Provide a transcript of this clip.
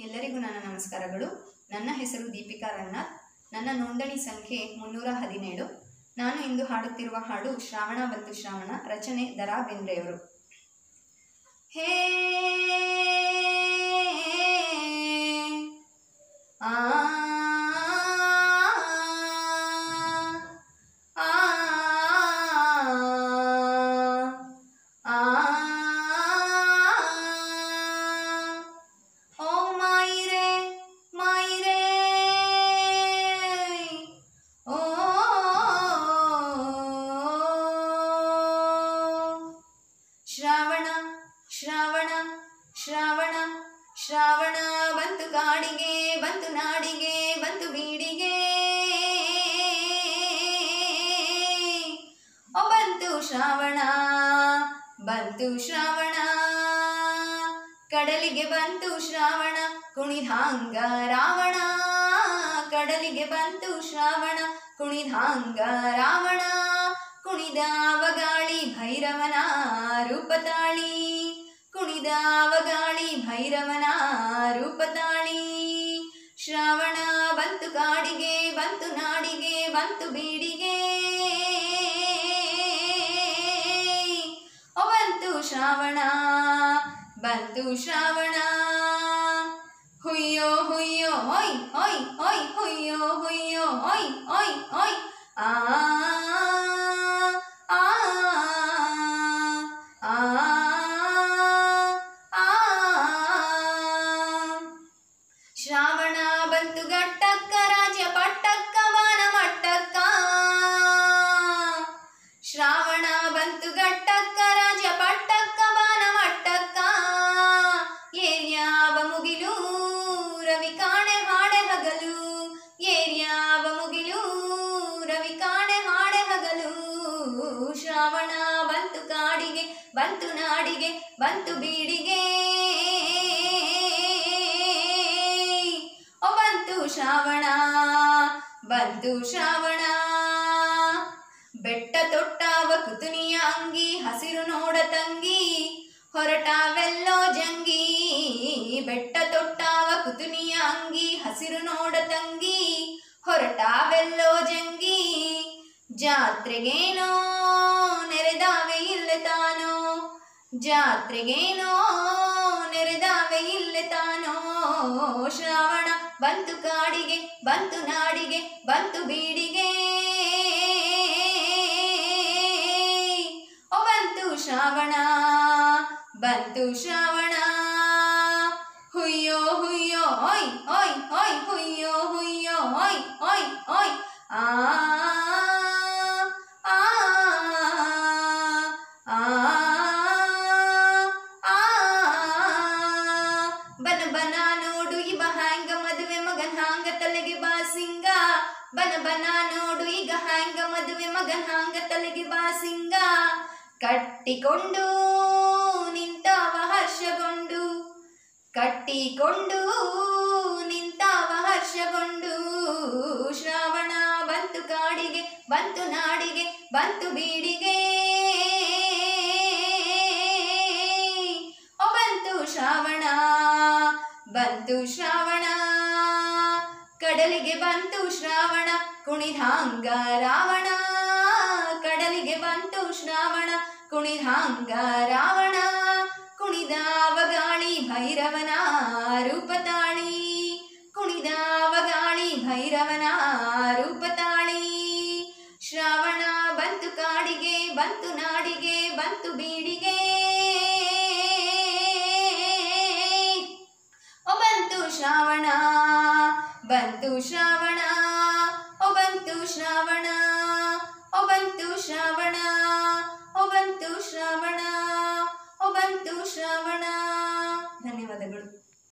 ಎಲ್ಲರಿಗೂ ನನ್ನ ನಮಸ್ಕಾರಗಳು ನನ್ನ ಹೆಸರು ದೀಪಿಕಾ ರಂಗನಾಥ್ ನನ್ನ ನೋಂದಣಿ ಸಂಖ್ಯೆ ಮುನ್ನೂರ ಹದಿನೇಳು ನಾನು ಇಂದು ಹಾಡುತ್ತಿರುವ ಹಾಡು ಶ್ರಾವಣ ಬಂತು ಶ್ರಾವಣ ರಚನೆ ದರಾ ಬೇಂದ್ರೆಯವರು ಹೇ ಆ ಆ ಆ ಓ ಮಾಯಿರೆ ಮಾಯಿರೆ ಓ ಶ್ರಾವಣ ಶ್ರಾವಣ ಶ್ರಾವಣ ಶ್ರಾವಣ ಬಂತು ಕಾಡಿಗೆ ಬಂತು ನಾಡಿಗೆ ಬಂತು ಬೀಡಿಗೆ ಓ ಬಂತು ಶ್ರಾವಣ ಬಂತು ಶ್ರಾವಣ ಕಡಲಿಗೆ ಬಂತು ಶ್ರಾವಣ ಕುಣಿದಾಂಗ ರಾವಣ ಕಡಲಿಗೆ ಬಂತು ಶ್ರಾವಣ ಕುಣಿದಾಂಗ ರಾವಣ ಕುಣಿದಾವ ಗಾಳಿ ಭೈರವನ ರೂಪತಾಳಿ ಕುಣಿದಾವ ಗಾಳಿ ಭೈರವನ ರೂಪತಾಳಿ ಶ್ರಾವಣ ಬಂತು ಕಾಡಿಗೆ ಬಂತು ನಾಡಿಗೆ ಬಂತು ಬೀಡಿಗೆ ಓ ಬಂತು ಶ್ರಾವಣ ಬಂತು ಶ್ರಾವಣ ಹುಯ್ಯೋ ಹುಯ್ಯೋ ಹೊಯ್ ಹೊಯ್ ಹೊಯ್ ಹುಯ್ಯೋ ಹುಯ್ಯೋ ಹೊಯ್ ಹೊಯ್ ಹೊಯ್ ಆ ಆ ಆ ಆ ಶ್ರಾವಣ ಬಂತು ಗಟ್ಟಕ್ಕ ರಾಜ್ಯ ಪಟ್ಟಕ್ಕ ವಾನ ಮಟ್ಟಕ್ಕ ಶ್ರಾವಣ ಬಂತು ಗಟ್ಟಕ್ಕ ರಾಜ್ಯ ಪಟ್ಟಕ್ಕ ವಾನ ಮಟ್ಟಕ್ಕ ಏರ್ಯಾವ ಮುಗಿಲು ರವಿ ಕಾಣೆ ಹಾಡೆ ಹಗಲು ಏರ್ಯಾವ ಮುಗಿಲು ರವಿ ಕಾಣೆ ಹಾಡೆ ಹಗಲು ಶ್ರಾವಣ ಬಂತು ಕಾಡಿಗೆ ಬಂತು ನಾಡಿಗೆ ಬಂತು ಬೀಡಿಗೆ ಓ ಬಂತು ಶ್ರಾವಣ ಬಂತು ಶ್ರಾವಣ ಬೆಟ್ಟ ತೊಟ್ಟಾವ ಕುತುನಿಯ ಅಂಗಿ ಹಸಿರು ನೋಡ ತಂಗಿ ಹೊರಟಾವೆಲ್ಲೋ ಜಂಗಿ ಬೆಟ್ಟ ತೊಟ್ಟಾವ ಕುತುನಿಯ ಅಂಗಿ ಹಸಿರು ನೋಡ ತಂಗಿ ಹೊರಟಾವೆಲ್ಲೋ ಜಂಗಿ ಜಾತ್ರೆಗೇನೋ ನೆರೆದಾವೆ ಇಲ್ಲೆ ತಾನೋ ಜಾತ್ರೆಗೇನೋ ನೆರೆದಾವೆ ಇಲ್ಲೆ ತಾನೋ ಶ್ರಾವಣ ಬಂತು ಕಾಡಿಗೆ ಬಂತು ನಾಡಿಗೆ ಬಂತು ಬೀಡಿಗೆ ಓ ಬಂತು ಶ್ರಾವಣ ಬಂತು ಶ್ರಾವಣ ಹುಯ್ಯೋ ಹುಯ್ಯೋ ಹೊಯ್ ಹೊಯ್ ಹೊಯ್ ಹುಯ್ಯೋ ಹುಯ್ಯೋ ಹೊಯ್ ಹೊಯ್ ಹೊಯ್ ಆ ಆ ಆ ಆ ಬನ ಬನ ನೋಡು ಇವ ಹ್ಯಾಂಗ ಮದುವೆ ಮಗನ್ ಹಾಂಗ ತಲೆಗೆ ಬಾಸಿಂಗ ಬನ ಬನ ನೋಡು ಈಗ ಹ್ಯಾಂಗ ಮದುವೆ ಮಗನ್ ಹಾಂಗ ತಲೆಗೆ ಬಾಸಿಂಗ ಕಟ್ಟಿಕೊಂಡು ನಿಂತವ ಹರ್ಷಗೊಂಡು ಕಟ್ಟಿಕೊಂಡು ನಿಂತವ ಹರ್ಷಗೊಂಡು ಶ್ರಾವಣ ಬಂತು ಕಾಡಿಗೆ ಬಂತು ನಾಡಿಗೆ ಬಂತು ಬೀಡಿಗೆ ಓ ಬಂತು ಶ್ರಾವಣ ಬಂತು ಶ್ರಾವಣ ಕಡಲಿಗೆ ಬಂತು ಶ್ರಾವಣ ಕುಣಿದಾಂಗ ರಾವಣ ಕಡಲಿಗೆ ಬಂತು ಶ್ರಾವಣ ಕುಣಿದಾಂಗ ರಾವಣ ಕುಣಿದಾವ ಗಾಳಿ ಭೈರವನ ರೂಪತಾಳಿ ಕುಣಿದಾವ ಗಾಳಿ ಭೈರವನ ರೂಪತಾಳಿ ಶ್ರಾವಣ ಬಂತು ಕಾಡಿಗೆ ಬಂತು ನಾಡಿಗೆ ಬಂತು ಬೀಡಿಗೆ ಓ ಬಂತು ಶ್ರಾವಣ ಬಂತು ಶ್ರಾವಣ ಓ ಬಂತು ಶ್ರಾವಣ ಓ ಬಂತು ಶ್ರಾವಣ ಓ ಬಂತು ಶ್ರಾವಣ ಓ ಬಂತು ಶ್ರಾವಣ ಧನ್ಯವಾದಗಳು